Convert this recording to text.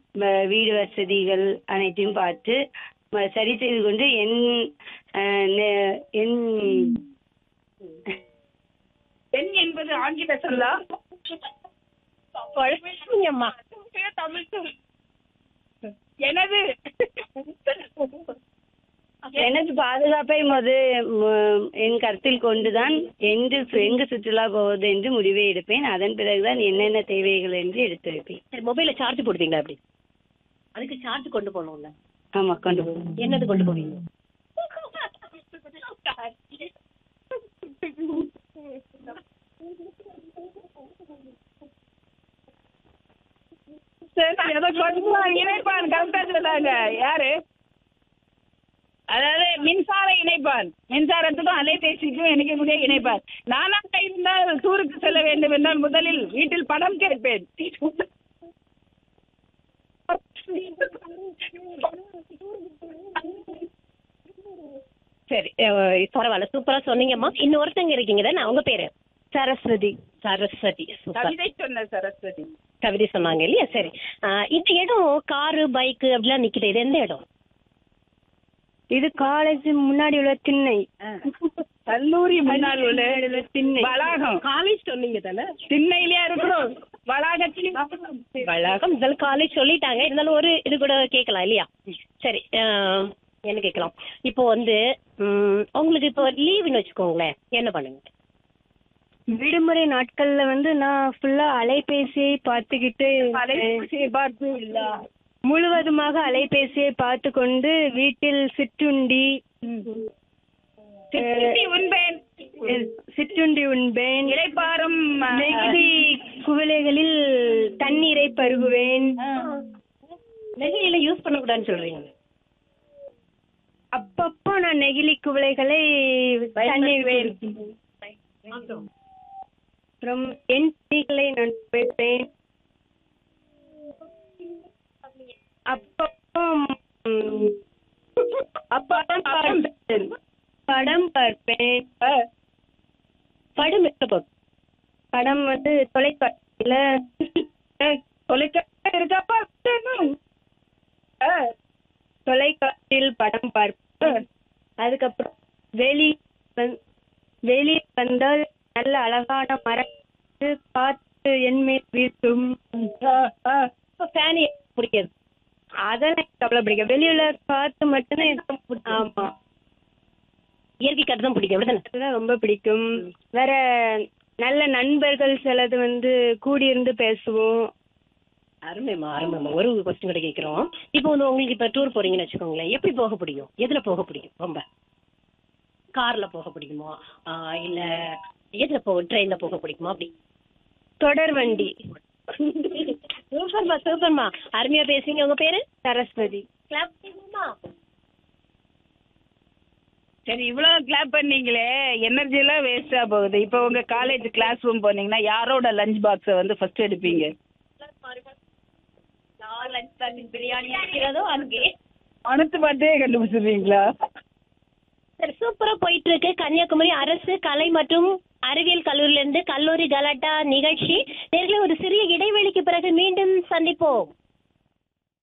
வ- வீடு வசதிகள் அனைத்தையும் பார்த்து ம- சரி செய்து கொண்டு என் அஹ், நெ- என் பெண் என்பது ஆங்கில சொல்லா குழப்பீங்கம்மா தமிழ் சொல் எனது எனது பாதுகாப்பை முத ம- என் கருத்தில் கொண்டுதான் எங்கு சு- எங்கு சுற்றுலா போவது என்று முடிவை எடுப்பேன் அதன் பிறகுதான் என்னென்ன தேவைகள் என்று எடுத்து வைப்பேன் சரி மொபைல்ல சார்ஜ் போடுவீங்களா அப்படி அதுக்கு சார்ஜ் கொண்டு போகணும்ல ஆமா கொண்டு போவேன் என்னது கொண்டு போவீங்க சரி எதை கொண்டு இணைப்பான் கரெக்டா சொல்லாங்க யாரு அதாவது மின்சார இணைப்பான் மின்சாரத்துக்கும் அலைபேசிக்கும் இணைக்கக்கூடிய இணைப்பான் நானாக இருந்தால் டூருக்கு செல்ல வேண்டும் என்றால் முதலில் வீட்டில் பணம் கேட்பேன் சரி அஹ் பரவாயில்ல சூப்பரா சொன்னீங்கம்மா இன்னொருத்தங்க இருக்கீங்க தானே அவங்க பேரு சரஸ்வதி சரஸ்வதி சூப்பர் கவிதை சொன்ன சரஸ்வதி கவிதை சொன்னாங்க இல்லையா சரி அஹ் இந்த இடம் காரு பைக்கு அப்படிலாம் நிக்குது இது எந்த இடம் இது காலேஜ் முன்னாடி உள்ள திண்ணை கல்லூரி முன்னால் உள்ள திண்ணை வளாகம் காலேஜ் சொன்னீங்க தானே திண்ணையிலயா இருக்கிறோம் வளாகத்தில் வளாகம் இதெல்லாம் காலேஜ் சொல்லிட்டாங்க இருந்தாலும் ஒரு இது கூட கேட்கலாம் இல்லையா சரி அஹ், என்ன கேட்கலாம் இப்போ வந்து ம், உங்களுக்கு இப்போ லீவுன்னு வச்சுக்கோங்களேன் என்ன பண்ணுங்க விடுமுறை நாட்கள்ல வந்து நான் ஃபுல்லா அலைபேசியை பார்த்துக்கிட்டு அலைபேசியை பார்த்து இல்ல முழுவதுமாக அலைபேசியை பார்த்து கொண்டு வீட்டில் சிற்றுண்டி சிற்றுண்டி உண்பேன் சிற்றுண்டி உண்பேன் இளைப்பாறும் நெகிழி குவளைகளில் தண்ணீரை பருகுவேன் நெகிழியில யூஸ் பண்ணக்கூடாதுன்னு சொல்றீங்க அப்பப்போ நான் நெகிழி குவளைகளை தண்ணீர் அப்புறம் என் செடிகளை நான் வைப்பேன் அப்பப்போ ம், அப்பப்பம் பார்ப்பேன் படம் பார்ப்பேன் படம் எங்க போகும் படம் வந்து தொலைக்காட்சியில தொலைக்காட்சி இருக்காப்பா தொலைக்காட்சியில் படம் பார்ப்பேன் அதுக்கப்புறம் வெளி வந்- வெளியே வந்தால் நல்ல அழகான மரம் காற்று என்மேல் வீசும் ஃபேனி பிடிக்காது அதெல்லாம் எனக்கு அவ்வளவு பிடிக்கும் வெளியில காத்து மட்டும்தான் எனக்கு பிடிக்கும். ஆமா இயற்கை காற்று தான் பிடிக்கும் அப்படிதானே அதுதான் ரொம்ப பிடிக்கும் வேற நல்ல நண்பர்கள் சிலது வந்து கூடியிருந்து பேசுவோம் அருமைம்மா அருமைம்மா ஒரு கொஸ்டின் கூட கேட்குறோம் இப்போ வந்து உங்களுக்கு இப்போ டூர் போறீங்கன்னு வச்சுக்கோங்களேன் எப்படி போக பிடிக்கும் எதுல போக பிடிக்கும் ரொம்ப கார்ல போக பிடிக்குமா ஆஹ் இல்ல எதுல போக ட்ரெயின்ல போக பிடிக்குமா அப்படி தொடர் வண்டி சூப்பர்மா சூப்பர்மா அருமையா பேசுறீங்க உங்க பேரு சரஸ்வதி கிளாப் பண்ணுமா சரி இவ்வளவு கிளாப் பண்ணீங்களே எனர்ஜி எல்லாம் வேஸ்டா போகுது இப்போ உங்க காலேஜ் கிளாஸ் ரூம் போனீங்கன்னா யாரோட லஞ்ச் பாக்ஸ வந்து ஃபர்ஸ்ட் எடுப்பீங்க பிரியாணி இருக்கிறதோ அங்கே அனுத்து பார்த்தே கண்டுபிடிச்சிருவீங்களா சரி சூப்பரா போயிட்டு இருக்கு கன்னியாகுமரி அரசு கலை மற்றும் அறிவியல் கல்லூரியிலிருந்து கல்லூரி கலாட்டா நிகழ்ச்சி நேர்களை ஒரு சிறிய இடைவெளிக்கு பிறகு மீண்டும் சந்திப்போம்